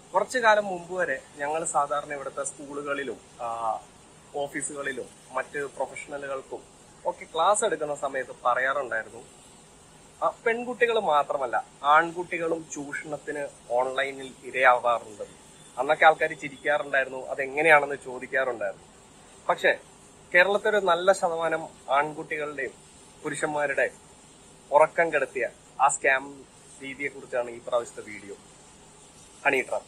കുറച്ചു കാലം മുമ്പ് വരെ ഞങ്ങൾ സാധാരണ ഇവിടുത്തെ സ്കൂളുകളിലും ആ, ഓഫീസുകളിലും മറ്റ് പ്രൊഫഷണലുകൾക്കും ഒക്കെ ക്ലാസ് എടുക്കുന്ന സമയത്ത് പറയാറുണ്ടായിരുന്നു ആ, പെൺകുട്ടികൾ മാത്രമല്ല ആൺകുട്ടികളും ചൂഷണത്തിന് ഓൺലൈനിൽ ഇരയാവാറുണ്ട് അന്നൊക്കെ ആൾക്കാർ ചിരിക്കാറുണ്ടായിരുന്നു അതെങ്ങനെയാണെന്ന് ചോദിക്കാറുണ്ടായിരുന്നു പക്ഷെ കേരളത്തിൽ ഒരു നല്ല ശതമാനം ആൺകുട്ടികളുടെയും പുരുഷന്മാരുടെയും ഉറക്കം കെടുത്തിയ ആ സ്കാം രീതിയെ കുറിച്ചാണ് ഈ പ്രാവശ്യത്തെ വീഡിയോ ഹണി ട്രാപ്പ്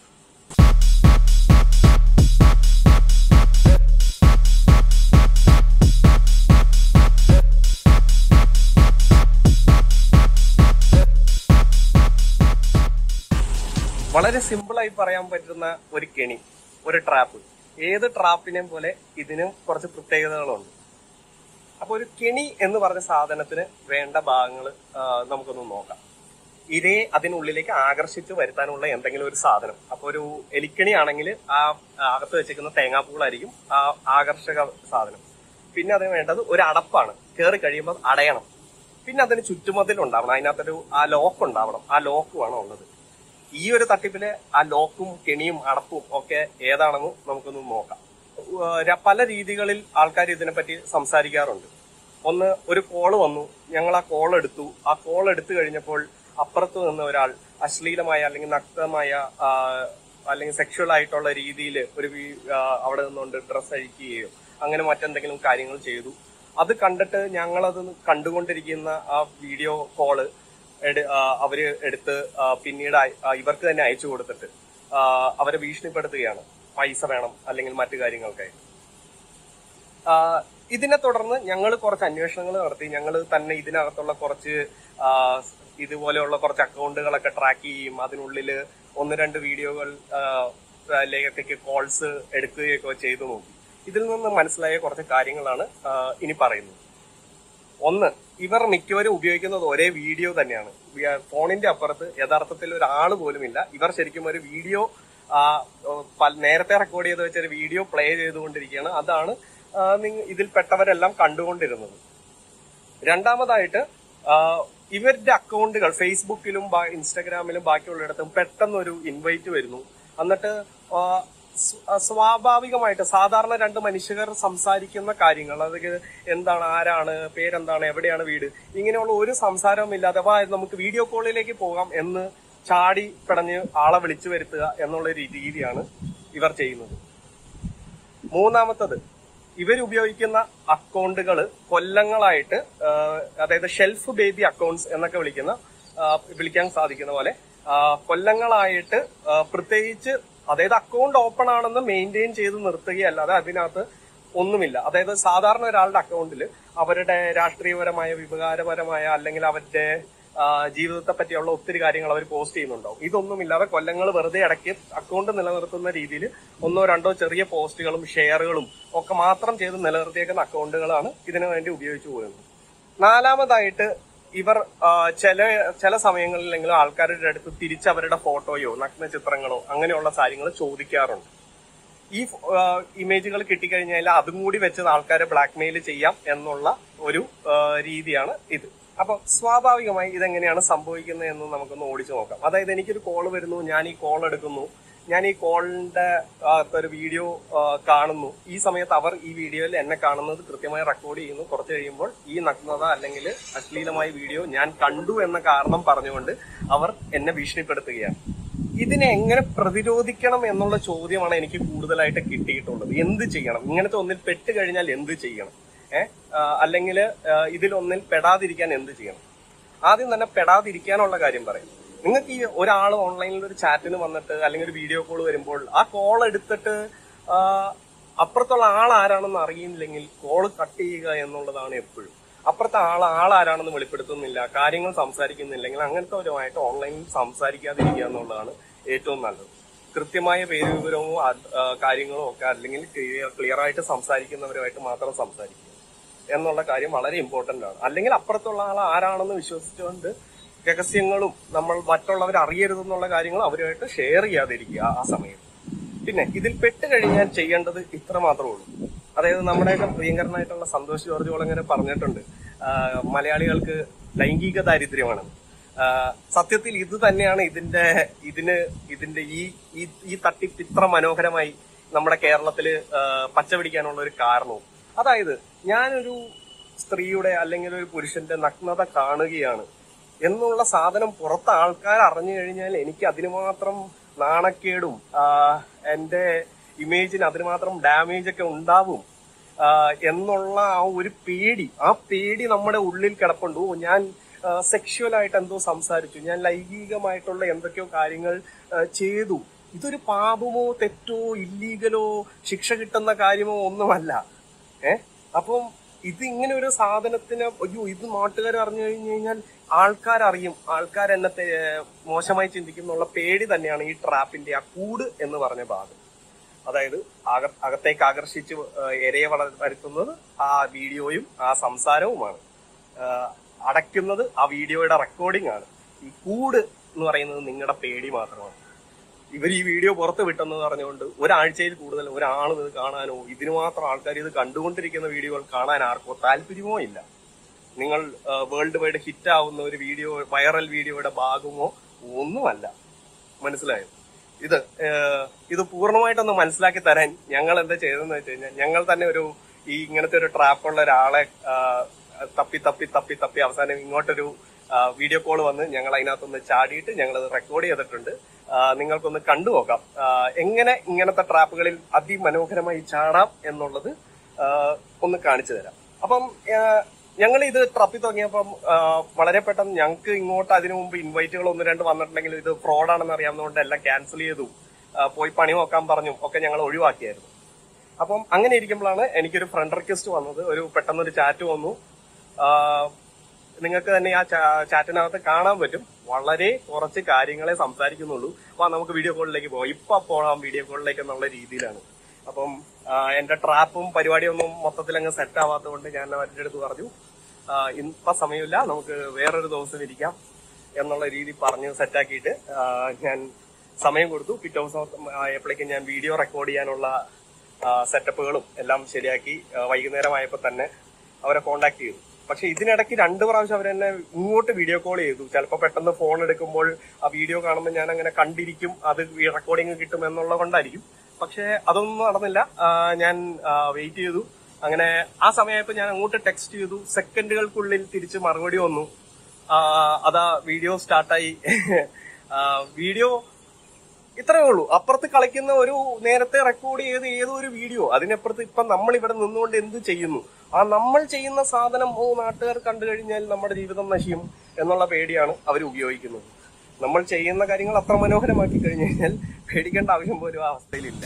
വളരെ സിമ്പിളായി പറയാൻ പറ്റുന്ന ഒരു കെണി ഒരു ട്രാപ്പ് ഏത് ട്രാപ്പിനെയും പോലെ ഇതിനും കുറച്ച് പ്രത്യേകതകളുണ്ട് അപ്പൊ ഒരു കെണി എന്ന് പറഞ്ഞ സാധനത്തിന് വേണ്ട ഭാഗങ്ങൾ നമുക്കൊന്ന് നോക്കാം ഇരയെ അതിനുള്ളിലേക്ക് ആകർഷിച്ച് വരുത്താനുള്ള എന്തെങ്കിലും ഒരു സാധനം അപ്പൊ ഒരു എലിക്കണി ആണെങ്കിൽ ആ അകത്ത് വെച്ചിരിക്കുന്ന തേങ്ങാപ്പൂളായിരിക്കും ആ ആകർഷക സാധനം പിന്നെ അതിന് വേണ്ടത് ഒരു അടപ്പാണ് കയറി കഴിയുമ്പോൾ അടയണം പിന്നെ അതിന് ചുറ്റുമതിൽ ഉണ്ടാവണം അതിനകത്തൊരു ആ ലോക്ക് ഉണ്ടാവണം ആ ലോക്കുമാണ് ഉള്ളത് ഈ ഒരു തട്ടിപ്പില് ആ ലോക്കും കെണിയും അടപ്പും ഒക്കെ ഏതാണെന്ന് നമുക്കൊന്ന് നോക്കാം ഉവ്വ് ര- പല രീതികളിൽ ആൾക്കാർ ഇതിനെപ്പറ്റി സംസാരിക്കാറുണ്ട് ഒന്ന് ഒരു കോള് വന്നു ഞങ്ങൾ ആ കോൾ എടുത്തു ആ കോൾ എടുത്തു കഴിഞ്ഞപ്പോൾ അപ്പുറത്ത് നിന്ന് ഒരാൾ അശ്ലീലമായ അല്ലെങ്കിൽ നഗ്നമായ ആ, അല്ലെങ്കിൽ സെക്ഷുവൽ ആയിട്ടുള്ള രീതിയിൽ ഒരു വീ- ആ, അവിടെ നിന്നുകൊണ്ട് ഡ്രസ്സ് അഴിക്കുകയോ അങ്ങനെ മറ്റെന്തെങ്കിലും കാര്യങ്ങൾ ചെയ്തു അത് കണ്ടിട്ട് ഞങ്ങളത് കണ്ടുകൊണ്ടിരിക്കുന്ന ആ വീഡിയോ കോള് എട്- ആ, അവര് എടുത്ത് ആ, പിന്നീട് അയ- ആ, ഇവർക്ക് തന്നെ അയച്ചു കൊടുത്തിട്ട് ആ, അവരെ ഭീഷണിപ്പെടുത്തുകയാണ് പൈസ വേണം അല്ലെങ്കിൽ മറ്റു കാര്യങ്ങൾക്കായി ആ, ഇതിനെ തുടർന്ന് ഞങ്ങൾ കുറച്ച് അന്വേഷണങ്ങൾ നടത്തി ഞങ്ങൾ തന്നെ ഇതിനകത്തുള്ള കുറച്ച് ആ, ഇതുപോലെയുള്ള കുറച്ച് അക്കൗണ്ടുകളൊക്കെ ട്രാക്ക് ചെയ്യും അതിനുള്ളിൽ ഒന്ന് രണ്ട് വീഡിയോകൾ ലേഖത്തേക്ക് കോൾസ് എടുക്കുകയൊക്കെ ചെയ്തു നോക്കി ഇതിൽ നിന്ന് മനസ്സിലായ കുറച്ച് കാര്യങ്ങളാണ് ആ, ഇനി പറയുന്നത് ഒന്ന് ഇവർ മിക്കവരും ഉപയോഗിക്കുന്നത് ഒരേ വീഡിയോ തന്നെയാണ് വി- ഫോണിന്റെ അപ്പുറത്ത് യഥാർത്ഥത്തിൽ ഒരാൾ പോലുമില്ല ഇവർ ശരിക്കും ഒരു വീഡിയോ ആ, പല- നേരത്തെ റെക്കോർഡ് ചെയ്ത് വെച്ച ഒരു വീഡിയോ പ്ലേ ചെയ്തുകൊണ്ടിരിക്കുകയാണ് അതാണ് ആ, നിങ്ങ- ഇതിൽപ്പെട്ടവരെല്ലാം കണ്ടുകൊണ്ടിരുന്നത് രണ്ടാമതായിട്ട് ആ, ഇവരുടെ അക്കൗണ്ടുകൾ ഫേസ്ബുക്കിലും ബാ- ഇൻസ്റ്റഗ്രാമിലും ബാക്കിയുള്ളിടത്തും പെട്ടെന്ന് ഒരു ഇൻവൈറ്റ് വരുന്നു എന്നിട്ട് ആ, സ്വ- ആ, സ്വാഭാവികമായിട്ട് സാധാരണ രണ്ട് മനുഷ്യർ സംസാരിക്കുന്ന കാര്യങ്ങൾ അതൊക്കെ എന്താണ് ആരാണ് പേരെന്താണ് എവിടെയാണ് വീട് ഇങ്ങനെയുള്ള ഒരു സംസാരവും ഇല്ലാതെ വാ നമുക്ക് വീഡിയോ കോളിലേക്ക് പോകാം എന്ന് ചാടി പിടഞ്ഞ് ആളെ വിളിച്ചു വരുത്തുക എന്നുള്ള ഒരു രീതിയാണ് ഇവർ ചെയ്യുന്നത് മൂന്നാമത്തത് ഇവർ ഉപയോഗിക്കുന്ന അക്കൗണ്ടുകൾ കൊല്ലങ്ങളായിട്ട് ആ, അതായത് ഷെൽഫ് ബേബി അക്കൗണ്ട്സ് എന്നൊക്കെ വിളിക്കുന്ന ആ, വിളിക്കാൻ സാധിക്കുന്ന പോലെ ആ, കൊല്ലങ്ങളായിട്ട് ആ, പ്രത്യേകിച്ച് അതായത് അക്കൗണ്ട് ഓപ്പൺ ആണെന്ന് മെയിൻറ്റെയിൻ ചെയ്ത് നിർത്തുകയല്ലാതെ അതിനകത്ത് ഒന്നുമില്ല അതായത് സാധാരണ ഒരാളുടെ അക്കൗണ്ടിൽ അവരുടെ രാഷ്ട്രീയപരമായ വികാരപരമായ അല്ലെങ്കിൽ അവരുടെ ആ, ജീവിതത്തെ പറ്റിയുള്ള ഒത്തിരി കാര്യങ്ങൾ അവർ പോസ്റ്റ് ചെയ്യുന്നുണ്ടാവും ഇതൊന്നുമില്ലാതെ കൊല്ലങ്ങൾ വെറുതെ ഇടയ്ക്ക് അക്കൗണ്ട് നിലനിർത്തുന്ന രീതിയിൽ ഒന്നോ രണ്ടോ ചെറിയ പോസ്റ്റുകളും ഷെയറുകളും ഒക്കെ മാത്രം ചെയ്ത് നിലനിർത്തിയേക്കുന്ന അക്കൗണ്ടുകളാണ് ഇതിനു വേണ്ടി ഉപയോഗിച്ചു പോകുന്നത് നാലാമതായിട്ട് ഇവർ ആ, ചില ചില സമയങ്ങളിലെങ്കിലും ആൾക്കാരുടെ അടുത്ത് തിരിച്ച് അവരുടെ ഫോട്ടോയോ നഗ്ന ചിത്രങ്ങളോ അങ്ങനെയുള്ള കാര്യങ്ങൾ ചോദിക്കാറുണ്ട് ഈ ആ, ഇമേജുകൾ കിട്ടിക്കഴിഞ്ഞാൽ അതും കൂടി വെച്ച് ആൾക്കാരെ ബ്ലാക്ക്മെയിൽ ചെയ്യാം എന്നുള്ള ഒരു ആ, രീതിയാണ് ഇത് അപ്പൊ സ്വാഭാവികമായി ഇതെങ്ങനെയാണ് സംഭവിക്കുന്നത് എന്ന് നമുക്കൊന്ന് ഓടിച്ചു നോക്കാം അതായത് എനിക്കൊരു കോൾ വരുന്നു ഞാൻ ഈ കോൾ എടുക്കുന്നു ഞാൻ ഈ കോളിന്റെ ഒരു വീഡിയോ കാണുന്നു ഈ സമയത്ത് അവർ ഈ വീഡിയോയിൽ എന്നെ കാണുന്നത് കൃത്യമായി റെക്കോർഡ് ചെയ്യുന്നു കുറച്ച് കഴിയുമ്പോൾ ഈ നഗ്നത അല്ലെങ്കിൽ അശ്ലീലമായ വീഡിയോ ഞാൻ കണ്ടു എന്ന കാരണം പറഞ്ഞുകൊണ്ട് അവർ എന്നെ ഭീഷണിപ്പെടുത്തുകയാണ് ഇതിനെ എങ്ങനെ പ്രതിരോധിക്കണം എന്നുള്ള ചോദ്യമാണ് എനിക്ക് കൂടുതലായിട്ട് കിട്ടിയിട്ടുള്ളത് എന്ത് ചെയ്യണം ഇങ്ങനത്തെ ഒന്നിൽ പെട്ട് കഴിഞ്ഞാൽ എന്ത് ചെയ്യണം ഏഹ് അല്ലെങ്കിൽ ഇതിലൊന്നിൽ പെടാതിരിക്കാൻ എന്ത് ചെയ്യണം ആദ്യം തന്നെ പെടാതിരിക്കാനുള്ള കാര്യം പറയും നിങ്ങൾക്ക് ഈ ഒരാൾ ഓൺലൈനിൽ ഒരു ചാറ്റിന് വന്നിട്ട് അല്ലെങ്കിൽ ഒരു വീഡിയോ കോൾ വരുമ്പോൾ ആ കോൾ എടുത്തിട്ട് ആ, അപ്പുറത്തുള്ള ആൾ ആരാണെന്ന് അറിയില്ലെങ്കിൽ കോൾ കട്ട് ചെയ്യുക എന്നുള്ളതാണ് എപ്പോഴും അപ്പുറത്തെ ആൾ ആളാരാണെന്ന് വെളിപ്പെടുത്തുന്നില്ല കാര്യങ്ങൾ സംസാരിക്കുന്നില്ലെങ്കിൽ അങ്ങനത്തെ ഒരുമായിട്ട് ഓൺലൈനിൽ സംസാരിക്കാതിരിക്കുക എന്നുള്ളതാണ് ഏറ്റവും നല്ലത് കൃത്യമായ പേര് വിവരവും അത്, ആ, കാര്യങ്ങളും ഒക്കെ അല്ലെങ്കിൽ ക്ലിയർ ആയിട്ട് സംസാരിക്കുന്നവരുമായിട്ട് മാത്രം സംസാരിക്കുക എന്നുള്ള കാര്യം വളരെ ഇമ്പോർട്ടന്റ് ആണ് അല്ലെങ്കിൽ അപ്പുറത്തുള്ള ആൾ ആരാണെന്ന് വിശ്വസിച്ചുകൊണ്ട് രഹസ്യങ്ങളും നമ്മൾ മറ്റുള്ളവർ അറിയരുതെന്നുള്ള കാര്യങ്ങൾ അവരുമായിട്ട് ഷെയർ ചെയ്യാതിരിക്കുക ആ- ആ സമയം പിന്നെ ഇതിൽ പെട്ട് കഴിഞ്ഞാൽ ചെയ്യേണ്ടത് ഇത്ര മാത്രമേ ഉള്ളൂ അതായത് നമ്മുടെയൊക്കെ പ്രിയങ്കരനായിട്ടുള്ള സന്തോഷ് ജോർജ് കുളങ്ങര പറഞ്ഞിട്ടുണ്ട് ആ, മലയാളികൾക്ക് ലൈംഗിക ദാരിദ്ര്യമാണ് ആ, സത്യത്തിൽ ഇത് തന്നെയാണ് ഇതിന്റെ ഇതിന് ഇതിന്റെ ഈ ഈ ഈ തട്ടിപ്പ് ഇത്ര മനോഹരമായി നമ്മുടെ കേരളത്തില് ആ, പച്ചപിടിക്കാനുള്ള ഒരു കാരണവും അതായത് ഞാനൊരു സ്ത്രീയുടെ അല്ലെങ്കിൽ ഒരു പുരുഷന്റെ നഗ്നത കാണുകയാണ് എന്നുള്ള സാധനം പുറത്ത് ആൾക്കാർ അറിഞ്ഞു കഴിഞ്ഞാൽ എനിക്ക് അതിന് മാത്രം നാണക്കേടും ആ, എന്റെ ഇമേജിന് അതിന് മാത്രം ഡാമേജ് ഒക്കെ ഉണ്ടാവും ആ, എന്നുള്ള ആ ഒരു പേടി ആ പേടി നമ്മുടെ ഉള്ളിൽ കിടപ്പുണ്ട് ഓ ഞാൻ സെക്ഷുവൽ ആയിട്ട് എന്തോ സംസാരിച്ചു ഞാൻ ലൈംഗികമായിട്ടുള്ള എന്തൊക്കെയോ കാര്യങ്ങൾ ആ, ചെയ്തു ഇതൊരു പാപമോ തെറ്റോ ഇല്ലീഗലോ ശിക്ഷ കിട്ടുന്ന കാര്യമോ ഒന്നുമല്ല ഏ അപ്പം ഇത് ഇങ്ങനെ ഒരു സാധനത്തിന് അയ്യോ ഇത് നാട്ടുകാർ അറിഞ്ഞു കഴിഞ്ഞു കഴിഞ്ഞാൽ ആൾക്കാരറിയും ആൾക്കാർ എന്നെ തെ- മോശമായി ചിന്തിക്കുന്നുള്ള പേടി തന്നെയാണ് ഈ ട്രാപ്പിന്റെ ആ കൂട് എന്ന് പറഞ്ഞ ഭാഗം അതായത് ആക- അകത്തേക്ക് ആകർഷിച്ച് ഏഹ് ഇരയെ വള വരുത്തുന്നത് ആ വീഡിയോയും ആ സംസാരവുമാണ് ഏഹ് അടയ്ക്കുന്നത് ആ വീഡിയോയുടെ റെക്കോർഡിംഗ് ആണ് ഈ കൂട് എന്ന് പറയുന്നത് നിങ്ങളുടെ പേടി മാത്രമാണ് ഇവർ ഈ വീഡിയോ പുറത്ത് വിട്ടെന്ന് പറഞ്ഞുകൊണ്ട് ഒരാഴ്ചയിൽ കൂടുതൽ ഒരാൾ ഇത് കാണാനോ ഇതിന് മാത്രം ആൾക്കാർ ഇത് കണ്ടുകൊണ്ടിരിക്കുന്ന വീഡിയോകൾ കാണാൻ ആർക്കോ താല്പര്യമോ ഇല്ല നിങ്ങൾ വേൾഡ് വൈഡ് ഹിറ്റ് ആവുന്ന ഒരു വീഡിയോ വൈറൽ വീഡിയോയുടെ ഭാഗമോ ഒന്നുമല്ല മനസ്സിലായോ ഇത് ഏഹ്, ഇത് പൂർണ്ണമായിട്ടൊന്ന് മനസ്സിലാക്കി തരാൻ ഞങ്ങൾ എന്താ ചെയ്തതെന്ന് വെച്ച് കഴിഞ്ഞാൽ ഞങ്ങൾ തന്നെ ഒരു ഈ ഇങ്ങനത്തെ ഒരു ട്രാപ്പുള്ള ഒരാളെ ആ, തപ്പി തപ്പി തപ്പി തപ്പി അവസാനം ഇങ്ങോട്ടൊരു വീഡിയോ കോൾ വന്ന് ഞങ്ങൾ അതിനകത്തൊന്ന് ചാടിയിട്ട് ഞങ്ങൾ അത് റെക്കോർഡ് ചെയ്തിട്ടുണ്ട് ആ, നിങ്ങൾക്കൊന്ന് കണ്ടു നോക്കാം ആ, എങ്ങനെ ഇങ്ങനത്തെ ട്രാപ്പുകളിൽ അതിമനോഹരമായി ചാടാം എന്നുള്ളത് ആ, ഒന്ന് കാണിച്ചു തരാം അപ്പം ഞങ്ങൾ ഇത് ട്രപ്പി തുടങ്ങിയപ്പം ആ, വളരെ പെട്ടെന്ന് ഞങ്ങൾക്ക് ഇങ്ങോട്ട് അതിനു മുമ്പ് ഇൻവൈറ്റുകൾ ഒന്ന് രണ്ട് വന്നിട്ടുണ്ടെങ്കിൽ ഇത് ഫ്രോഡാണെന്ന് അറിയാവുന്നതുകൊണ്ട് എല്ലാം ക്യാൻസൽ ചെയ്തു ആ, പോയി പണി നോക്കാൻ പറഞ്ഞു ഒക്കെ ഞങ്ങൾ ഒഴിവാക്കിയായിരുന്നു അപ്പം അങ്ങനെ ഇരിക്കുമ്പോഴാണ് എനിക്കൊരു ഫ്രണ്ട് റിക്വസ്റ്റ് വന്നത് ഒരു പെട്ടെന്നൊരു ചാറ്റ് വന്നു ആ, നിങ്ങൾക്ക് തന്നെ ആ ചാ- ചാറ്റിനകത്ത് കാണാൻ പറ്റും വളരെ കുറച്ച് കാര്യങ്ങളെ സംസാരിക്കുന്നുള്ളൂ വാ നമുക്ക് വീഡിയോ കോളിലേക്ക് പോകാം ഇപ്പൊ പോകാം വീഡിയോ കോളിലേക്ക് എന്നുള്ള രീതിയിലാണ് അപ്പം ആ, എന്റെ ട്രാപ്പും പരിപാടിയൊന്നും മൊത്തത്തിൽ അങ്ങ് സെറ്റ് ആവാത്തതുകൊണ്ട് ഞാൻ അവരുടെ അടുത്ത് പറഞ്ഞു ആ, ഇപ്പൊ സമയമില്ല നമുക്ക് വേറൊരു ദിവസം ഇരിക്കാം എന്നുള്ള രീതി പറഞ്ഞ് സെറ്റാക്കിയിട്ട് ഞാൻ സമയം കൊടുത്തു പിറ്റേ ദിവസം ആയപ്പോഴേക്കും ഞാൻ വീഡിയോ റെക്കോർഡ് ചെയ്യാനുള്ള സെറ്റപ്പുകളും എല്ലാം ശരിയാക്കി ആ, വൈകുന്നേരമായപ്പോൾ തന്നെ അവരെ കോണ്ടാക്ട് ചെയ്തു പക്ഷെ ഇതിനിടയ്ക്ക് രണ്ട് പ്രാവശ്യം അവർ എന്നെ ഇങ്ങോട്ട് വീഡിയോ കോൾ ചെയ്തു ചിലപ്പോൾ പെട്ടെന്ന് ഫോൺ എടുക്കുമ്പോൾ ആ വീഡിയോ കാണുമ്പോൾ ഞാൻ അങ്ങനെ കണ്ടിരിക്കും അത് റെക്കോർഡിങ് കിട്ടും എന്നുള്ളത് കൊണ്ടായിരിക്കും പക്ഷെ അതൊന്നും നടന്നില്ല ആ, ഞാൻ വെയിറ്റ് ചെയ്തു അങ്ങനെ ആ സമയമായപ്പോൾ ഞാൻ അങ്ങോട്ട് ടെക്സ്റ്റ് ചെയ്തു സെക്കൻഡുകൾക്കുള്ളിൽ തിരിച്ച് മറുപടി വന്നു ആ, അതാ വീഡിയോ സ്റ്റാർട്ടായി വീഡിയോ ഇത്രയേ ഉള്ളൂ അപ്പുറത്ത് കളിക്കുന്ന ഒരു നേരത്തെ റെക്കോർഡ് ചെയ്ത് ഏതോ ഒരു വീഡിയോ അതിനപ്പുറത്ത് ഇപ്പൊ നമ്മൾ ഇവിടെ നിന്നുകൊണ്ട് എന്ത് ചെയ്യുന്നു ആ നമ്മൾ ചെയ്യുന്ന സാധനം ഓ നാട്ടുകാർ കണ്ടു കഴിഞ്ഞാൽ നമ്മുടെ ജീവിതം നശിയും എന്നുള്ള പേടിയാണ് അവർ ഉപയോഗിക്കുന്നത് നമ്മൾ ചെയ്യുന്ന കാര്യങ്ങൾ അത്ര മനോഹരമാക്കി കഴിഞ്ഞു കഴിഞ്ഞാൽ പേടിക്കേണ്ട ആവശ്യം പോലും ആ അവസ്ഥയിലില്ല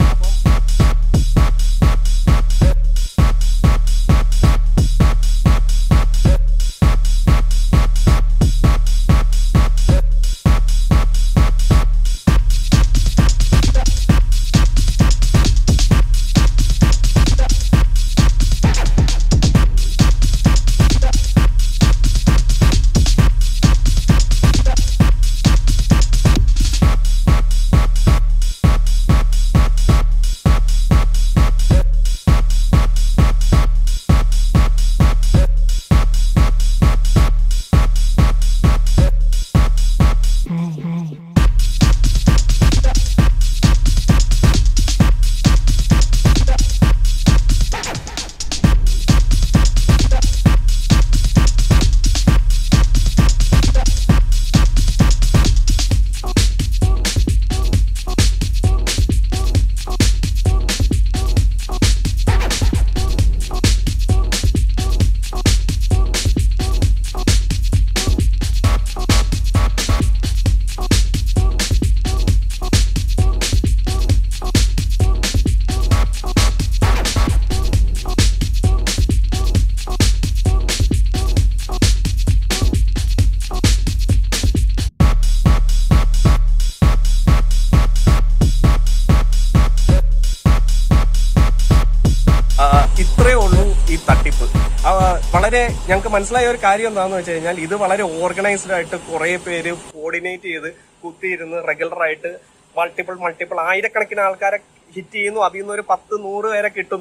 ആ, ഇത്രയേ ഉള്ളൂ ഈ തട്ടിപ്പ് ആ, വളരെ ഞങ്ങൾക്ക് മനസ്സിലായ ഒരു കാര്യം എന്താണെന്ന് വെച്ച് കഴിഞ്ഞാൽ ഇത് വളരെ ഓർഗനൈസ്ഡ് ആയിട്ട് കുറെ പേര് കോർഡിനേറ്റ് ചെയ്ത് കുത്തിയിരുന്ന് റെഗുലർ ആയിട്ട് മൾട്ടിപ്പിൾ മൾട്ടിപ്പിൾ ആയിരക്കണക്കിന് ആൾക്കാരെ ഹിറ്റ് ചെയ്യുന്നു അതിൽ നിന്ന് ഒരു പത്ത് നൂറ് പേരെ കിട്ടുന്നു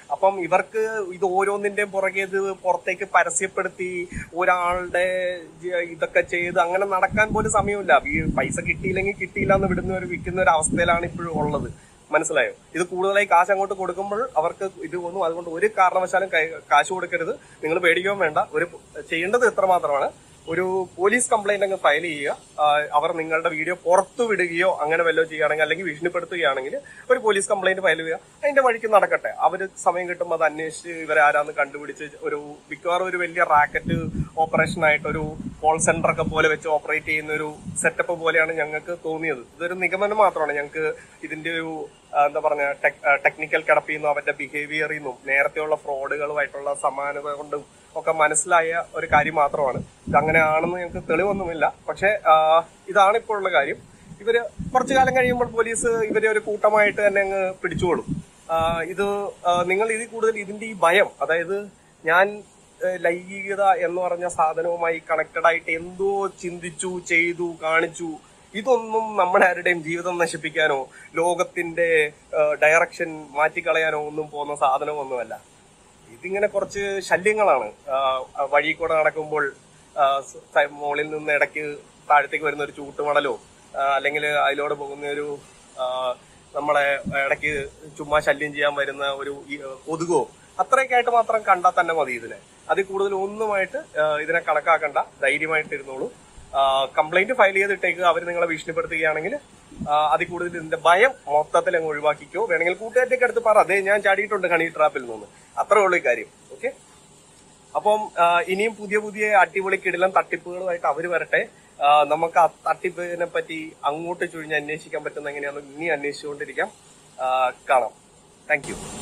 അപ്പം ഇവർക്ക് ഇത് ഓരോന്നിന്റെയും പുറകെ ഇത് പുറത്തേക്ക് പരസ്യപ്പെടുത്തി ഒരാളുടെ ജ- ഇതൊക്കെ ചെയ്ത് അങ്ങനെ നടക്കാൻ പോലും സമയമില്ല ഈ പൈസ കിട്ടിയില്ലെങ്കിൽ കിട്ടിയില്ല എന്ന് വിടുന്നവർ വിൽക്കുന്ന ഒരു അവസ്ഥയിലാണ് ഇപ്പോഴും ഉള്ളത് മനസ്സിലായോ ഇത് കൂടുതലായി കാശ് അങ്ങോട്ട് കൊടുക്കുമ്പോൾ അവർക്ക് ഇത് ഒന്നും അതുകൊണ്ട് ഒരു കാരണവശാലും കൈ- കാശ് കൊടുക്കരുത് നിങ്ങൾ പേടിക്കുകയും വേണ്ട ഒരു ചെയ്യേണ്ടത് എത്ര മാത്രമാണ് ഒരു പോലീസ് കംപ്ലൈന്റ് അങ്ങ് ഫയൽ ചെയ്യുക ആ, അവർ നിങ്ങളുടെ വീഡിയോ പുറത്തു വിടുകയോ അങ്ങനെ വല്ലതും ചെയ്യുകയാണെങ്കിൽ അല്ലെങ്കിൽ ഭീഷണിപ്പെടുത്തുകയാണെങ്കിൽ ഒരു പോലീസ് കംപ്ലൈന്റ് ഫയൽ ചെയ്യുക അതിന്റെ വഴിക്ക് നടക്കട്ടെ അവർ സമയം കിട്ടുമ്പോൾ അത് അന്വേഷിച്ച് ഇവരെ ആരാന്ന് കണ്ടുപിടിച്ച് ഒരു മിക്കവാറും ഒരു വലിയ റാക്കറ്റ് ഓപ്പറേഷൻ ആയിട്ട് ഒരു കോൾ സെന്റർ ഒക്കെ പോലെ വെച്ച് ഓപ്പറേറ്റ് ചെയ്യുന്ന ഒരു സെറ്റപ്പ് പോലെയാണ് ഞങ്ങൾക്ക് തോന്നിയത് ഇതൊരു നിഗമനം മാത്രമാണ് ഞങ്ങൾക്ക് ഇതിന്റെ ഒരു ആ, എന്താ പറഞ്ഞ ടെക്നിക്കൽ കിടപ്പിൽ നിന്നും അവരുടെ ബിഹേവിയറിൽ നിന്നും നേരത്തെയുള്ള ഫ്രോഡുകളുമായിട്ടുള്ള സമാനത കൊണ്ടും ഒക്കെ മനസ്സിലായ ഒരു കാര്യം മാത്രമാണ് ഇത് അങ്ങനെയാണെന്ന് ഞങ്ങൾക്ക് തെളിവൊന്നുമില്ല പക്ഷെ ആ, ഇതാണ് ഇപ്പോൾ ഉള്ള കാര്യം ഇവര് കുറച്ചു കാലം കഴിയുമ്പോൾ പോലീസ് ഇവരെ ഒരു കൂട്ടമായിട്ട് തന്നെ അങ്ങ് പിടിച്ചോളും ആ, ഇത് ആ, നിങ്ങൾ ഇതിൽ കൂടുതൽ ഇതിന്റെ ഈ ഭയം അതായത് ഞാൻ ഏഹ്, ലൈംഗികത എന്ന് പറഞ്ഞ സാധനവുമായി കണക്റ്റഡ് ആയിട്ട് എന്തോ ചിന്തിച്ചു ചെയ്തു കാണിച്ചു ഇതൊന്നും നമ്മുടെ ആരുടെയും ജീവിതം നശിപ്പിക്കാനോ ലോകത്തിന്റെ ഡയറക്ഷൻ മാറ്റിക്കളയാനോ ഒന്നും പോകുന്ന സാധനമൊന്നുമല്ല ഇതിങ്ങനെ കുറച്ച് ശല്യങ്ങളാണ് ആഹ് വഴി കൂടെ നടക്കുമ്പോൾ ആഹ് സ- മുകളിൽ നിന്ന് ഇടയ്ക്ക് താഴത്തേക്ക് വരുന്ന ഒരു ചൂട്ടുമണലോ അല്ലെങ്കിൽ അതിലൂടെ പോകുന്ന ഒരു ആഹ് നമ്മളെ ഇടയ്ക്ക് ചുമ്മാ ശല്യം ചെയ്യാൻ വരുന്ന ഒരു ഈ, ആഹ് കൊതുകോ അത്രയൊക്കെ ആയിട്ട് മാത്രം കണ്ടാൽ തന്നെ മതി ഇതിനെ അതിൽ കൂടുതൽ ഒന്നുമായിട്ട് ആഹ് ഇതിനെ കണക്കാക്കണ്ട ധൈര്യമായിട്ട് ഇരുന്നോളൂ കംപ്ലൈന്റ് ഫയൽ ചെയ്തിട്ടേക്ക് അവർ നിങ്ങളെ ഭീഷണിപ്പെടുത്തുകയാണെങ്കിൽ അതിൽ കൂടുതൽ ഇതിന്റെ ഭയം മൊത്തത്തിൽ അങ്ങ് ഒഴിവാക്കിക്കോ വേണമെങ്കിൽ കൂട്ടുകാരുടെ അടുത്ത് പറ അതെ ഞാൻ ചാടിയിട്ടുണ്ട് ഹണി ട്രാപ്പിൽ നിന്ന് അത്രേ ഉള്ളൂ ഈ കാര്യം ഓക്കെ അപ്പം ആ, ഇനിയും പുതിയ പുതിയ അടിപൊളി കിടിലം തട്ടിപ്പുകളുമായിട്ട് അവര് വരട്ടെ ആ, നമുക്ക് ആ തട്ടിപ്പിനെ പറ്റി അങ്ങോട്ട് ചുഴിഞ്ഞ് അന്വേഷിക്കാൻ പറ്റുന്ന എങ്ങനെയാണെന്ന് ഇനി അന്വേഷിച്ചുകൊണ്ടിരിക്കാം ആ, കാണാം താങ്ക് യു